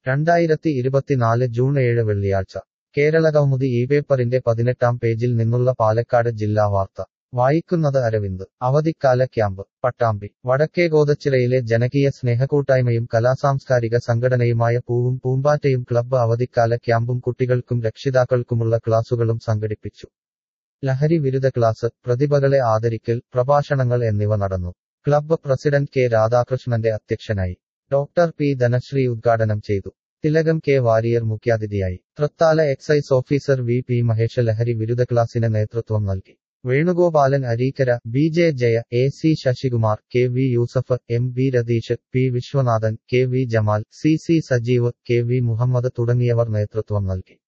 രണ്ടായിരത്തി ഇരുപത്തിനാല് ജൂൺ ഏഴ് വെള്ളിയാഴ്ച കേരളകൗമുദി ഈ പേപ്പറിന്റെ പതിനെട്ടാം പേജിൽ നിന്നുള്ള പാലക്കാട് ജില്ലാ വാർത്ത വായിക്കുന്നത് അരവിന്ദ് അവധിക്കാല ക്യാമ്പ് പട്ടാമ്പി വടക്കേ ഗോതച്ചിറയിലെ ജനകീയ സ്നേഹക്കൂട്ടായ്മയും കലാസാംസ്കാരിക സംഘടനയുമായ പൂവും പൂമ്പാറ്റയും ക്ലബ്ബ് അവധിക്കാല ക്യാമ്പും കുട്ടികൾക്കും രക്ഷിതാക്കൾക്കുമുള്ള ക്ലാസുകളും സംഘടിപ്പിച്ചു ലഹരി വിരുദ്ധ ക്ലാസ് പ്രതിഭകളെ ആദരിക്കൽ പ്രഭാഷണങ്ങൾ എന്നിവ നടന്നു ക്ലബ്ബ് പ്രസിഡന്റ് കെ രാധാകൃഷ്ണന്റെ അധ്യക്ഷനായി ഡോക്ടർ പി ധനശ്രീ ഉദ്ഘാടനം ചെയ്തു തിലകം കെ വാരിയർ മുഖ്യാതിഥിയായി Thrithala excise officer V P Mahesh ലഹരി വിരുദ്ധ ക്ലാസിന് നേതൃത്വം നൽകി Venugopalan Areekkara B J Jaya A C Sasikumar K V Yusuf M B Ratheesh P Viswanathan K V Jamal C C Sajeev K V Muhammad തുടങ്ങിയവർ നേതൃത്വം നൽകി